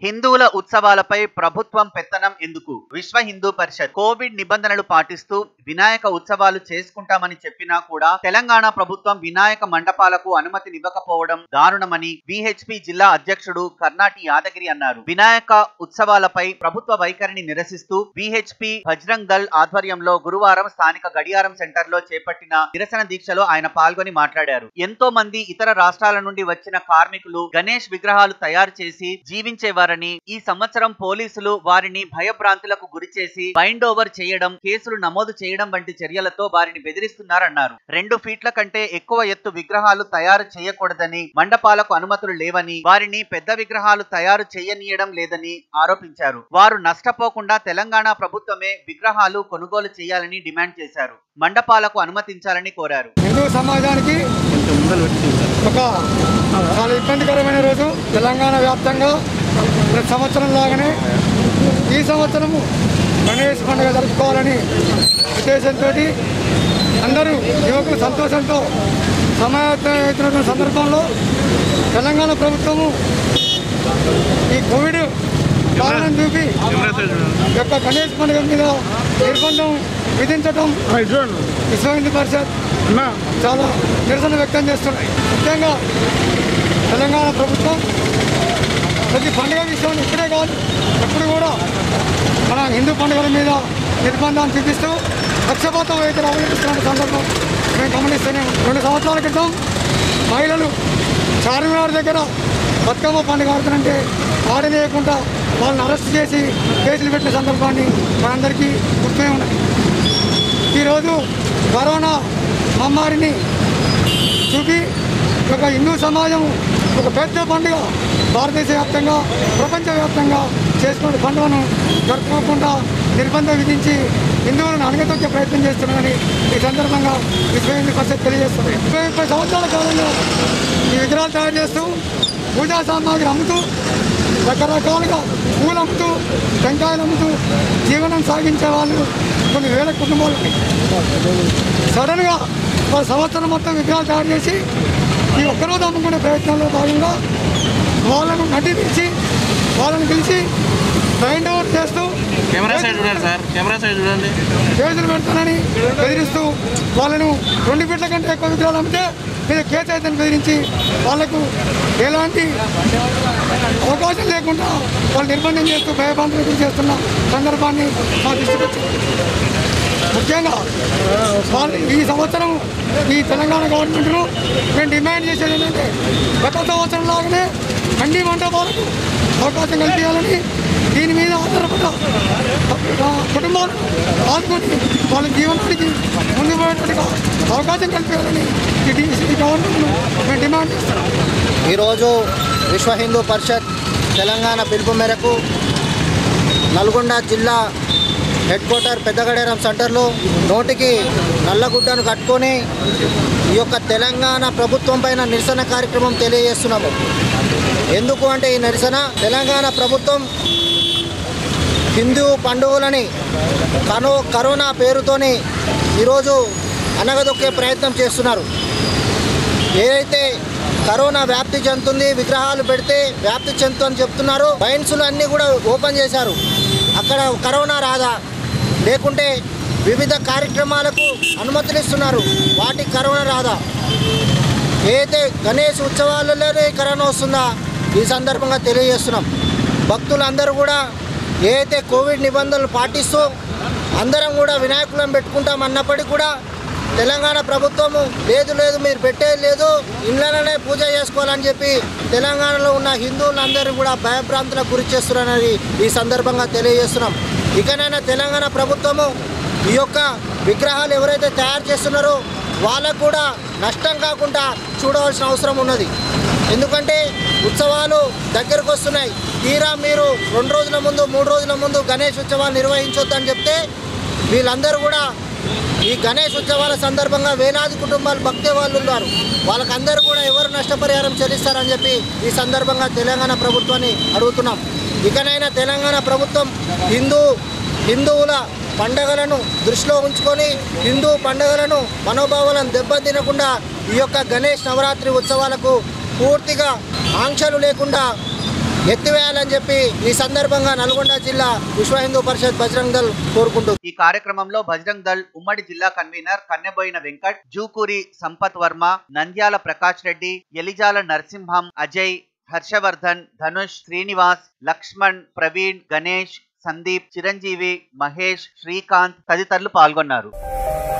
హిందువుల ఉత్సవాలపై ప్రభుత్వం పెత్తనం ఎందుకు విశ్వ హిందూ పరిషత్ కోవిడ్ నిబంధనలు పాటిస్తూ వినాయక ఉత్సవాలు చేసుకుంటామని చెప్పినా కూడా తెలంగాణ ప్రభుత్వం వినాయక మండపాలకు అనుమతినివ్వకపోవడం దారుణమని విహెచ్పి జిల్లా అధ్యక్షుడు కర్ణాటి యాదగిరి అన్నారు వినాయక ఉత్సవాలపై ప్రభుత్వ వైఖరిని నిరసిస్తూ విహెచ్పి బజరంగ్ దళ్ ఆధ్వర్యంలో గురువారం స్థానిక గడియారం సెంటర్ లో చేపట్టిన నిరసన దీక్షలో ఆయన పాల్గొని మాట్లాడారు ఎంతో మంది ఇతర రాష్ట్రాల నుండి వచ్చిన కార్మికులు గణేష్ విగ్రహాలు తయారు చేసి జీవించేవారని ఈ సంవత్సరం పోలీసులు వారిని భయభ్రాంతులకు గురి చేసి బైండ్ ఓవర్ చేయడం కేసులు నమోదు చేయడం వంటి చర్యలతో వారిని బెదిరిస్తున్నారన్నారు రెండు ఫీట్ల కంటే ఎక్కువ ఎత్తు విగ్రహాలు తయారు చేయకూడదని మండపాలకు అనుమతులు లేవని వారిని పెద్ద విగ్రహాలు తయారు చేయనీయడం లేదని ఆరోపించారు వారు నష్టపోకుండా తెలంగాణ ప్రభుత్వమే విగ్రహాలు కొనుగోలు చేయాలని డిమాండ్ చేశారు మండపాలకు అనుమతించాలని కోరారు హిందూ సమాజానికి ఒక చాలా ఇబ్బందికరమైన రోజు తెలంగాణ వ్యాప్తంగా ప్రతి సంవత్సరం లాగానే ఈ సంవత్సరము గణేష్ పండుగ జరుపుకోవాలని ఉద్దేశంతో అందరూ యువకులు సంతోషంతో సమాయత్తమవుతున్న సందర్భంలో తెలంగాణ ప్రభుత్వము ఈ కోవిడ్ కారణం చూపి ఈ యొక్క గణేష్ పండుగ మీద నిర్బంధం విధించడం విశ్వ హిందూ పరిషత్ చాలా నిరసన వ్యక్తం చేస్తున్నాయి ముఖ్యంగా తెలంగాణ ప్రభుత్వం ప్రతి పండుగ విషయం ఇక్కడే కాదు ఎప్పుడు కూడా మన హిందూ పండుగల మీద నిర్బంధాన్ని చూపిస్తూ పక్షపాత వైఖరి అవలంబిస్తున్న సందర్భం మేము గమనిస్తూనే ఉన్నాం. రెండు సంవత్సరాల క్రితం మహిళలు చార్మినార్ దగ్గర బతుకమ్మ పండుగ ఆడుతుంటే ఆడలేకుండా వాళ్ళని అరెస్ట్ చేసి కేసులు పెట్టిన సందర్భాన్ని మనందరికీ గుర్తుమే ఉన్నది ఈరోజు కరోనా మమ్మారిని చూపి ఒక హిందూ సమాజం ఒక పెద్ద పండుగ భారతదేశ వ్యాప్తంగా ప్రపంచవ్యాప్తంగా చేసుకునే పండుగను జరుపుకోకుండా నిర్బంధం విధించి హిందువులను అణగతొక్కే ప్రయత్నం చేస్తున్నారని ఈ సందర్భంగా విశ్వ హిందూ పరిషత్ తెలియజేస్తుంది ముప్పై ముప్పై సంవత్సరాల కాలంలో ఈ విగ్రహాలు తయారు చేస్తూ పూజా సామాగ్రి అమ్ముతూ రకరకాలుగా పూలు అమ్ముతూ టెంకాయలు అమ్ముతూ జీవనం సాగించే వాళ్ళు కొన్ని వేల కుటుంబాలు ఉన్నాయి సడన్గా ఒక సంవత్సరం మొత్తం విగ్రహాలు తయారు చేసి ఈ ఒక్కరోజు అమ్ముకునే ప్రయత్నంలో భాగంగా వాళ్ళను నటించి వాళ్ళని పిలిచి బైండ్ ఓవర్ చేస్తూ కెమెరా సైడ్ చూడండి సార్ కెమెరా సైడ్ చూడండి కేసులు పెడతానని బెదిరిస్తూ వాళ్ళను రెండు ఫీట్ల కంటే ఎక్కువ విగ్రహాలు అమ్మితే మీద కేసు అయితే బెదిరించి వాళ్లకు ఎలాంటి అవకాశం లేకుండా వాళ్ళు నిర్బంధం చేస్తూ భయభ్రాంతులకు గురి చేస్తున్న సందర్భాన్ని మా దృష్టికి వచ్చింది ముఖ్యంగా వాళ్ళు ఈ సంవత్సరం ఈ తెలంగాణ గవర్నమెంట్ను మేము డిమాండ్ చేసేది ఏంటంటే గత సంవత్సరం లాగానే అన్ని మండపాలకు అవకాశం కల్పించాలని దీని మీద ఆధారపడ్డ ఆ, కుటుంబాలను ఆదుకొని వాళ్ళ జీవనానికి ముందు పోయేటట్టుగా అవకాశం కల్పించాలని ఈ డి- ఈ గవర్నమెంట్ను మేము డిమాండ్ చేస్తున్నాం ఈరోజు విశ్వ హిందూ పరిషత్ తెలంగాణ పిలుపు మేరకు నల్గొండ జిల్లా హెడ్ క్వార్టర్ పెద్దగడేరం సెంటర్లో నోటికి నల్లగుడ్డను కట్టుకొని ఈ యొక్క తెలంగాణ ప్రభుత్వం పైన నిరసన కార్యక్రమం తెలియజేస్తున్నాము ఎందుకు అంటే ఈ నిరసన తెలంగాణ ప్రభుత్వం హిందూ పండుగలని కనో కరోనా పేరుతోని ఈరోజు అనగదొక్కే ప్రయత్నం చేస్తున్నారు ఏదైతే కరోనా వ్యాప్తి చెందుతుంది విగ్రహాలు పెడితే వ్యాప్తి చెందుతుందని చెప్తున్నారు బైన్సులు అన్నీ కూడా ఓపెన్ చేశారు అక్కడ కరోనా రాదా లేకుంటే వివిధ కార్యక్రమాలకు అనుమతులు ఇస్తున్నారు వాటికి కరోనా రాదా ఏదైతే గణేష్ ఉత్సవాలలోనే కరోనా వస్తుందా ఈ సందర్భంగా తెలియజేస్తున్నాం భక్తులందరూ కూడా ఏదైతే కోవిడ్ నిబంధనలు పాటిస్తూ అందరం కూడా వినాయకులను పెట్టుకుంటాం అన్నప్పటికీ కూడా తెలంగాణ ప్రభుత్వము లేదు లేదు మీరు పెట్టేది లేదు ఇళ్ళలోనే పూజ చేసుకోవాలని చెప్పి తెలంగాణలో ఉన్న హిందువులందరూ కూడా భయభ్రాంతులకు గురి చేస్తున్నారని ఈ సందర్భంగా తెలియజేస్తున్నాం ఇకనైనా తెలంగాణ ప్రభుత్వము ఈ యొక్క విగ్రహాలు ఎవరైతే తయారు చేస్తున్నారో వాళ్ళకు కూడా నష్టం కాకుండా చూడవలసిన అవసరం ఉన్నది ఎందుకంటే ఉత్సవాలు దగ్గరకు వస్తున్నాయి తీరా మీరు రెండు రోజుల ముందు మూడు రోజుల ముందు గణేష్ ఉత్సవాలు నిర్వహించొద్దని చెప్తే వీళ్ళందరూ కూడా ఈ గణేష్ ఉత్సవాల సందర్భంగా వేలాది కుటుంబాలు భక్తి వాళ్ళు ఉన్నారు వాళ్ళకందరూ కూడా ఎవరు నష్టపరిహారం చెల్లిస్తారని చెప్పి ఈ సందర్భంగా తెలంగాణ ప్రభుత్వాన్ని అడుగుతున్నాం ఇకనైనా తెలంగాణ ప్రభుత్వం హిందూ హిందువుల పండగలను దృష్టిలో ఉంచుకొని హిందూ పండగలను మనోభావాలను దెబ్బతినకుండా ఈ యొక్క గణేష్ నవరాత్రి ఉత్సవాలకు పూర్తిగా ఆంక్షలు లేకుండా ఎత్తివేయాలని చెప్పి ఈ సందర్భంగా నల్గొండ జిల్లా విశ్వ హిందూ పరిషత్ బజరంగ్ దళ్ కోరుకుంటుంది ఈ కార్యక్రమంలో బజరంగ్ దళ్ ఉమ్మడి జిల్లా కన్వీనర్ కన్నెబోయిన వెంకట్ జూకూరి సంపత్ వర్మ నంద్యాల ప్రకాష్ రెడ్డి ఎలిజాల నరసింహం అజయ్ హర్షవర్ధన్ ధనుష్ శ్రీనివాస్ లక్ష్మణ్ ప్రవీణ్ గణేష్ సందీప్ చిరంజీవి మహేష్ శ్రీకాంత్ తదితరులు పాల్గొన్నారు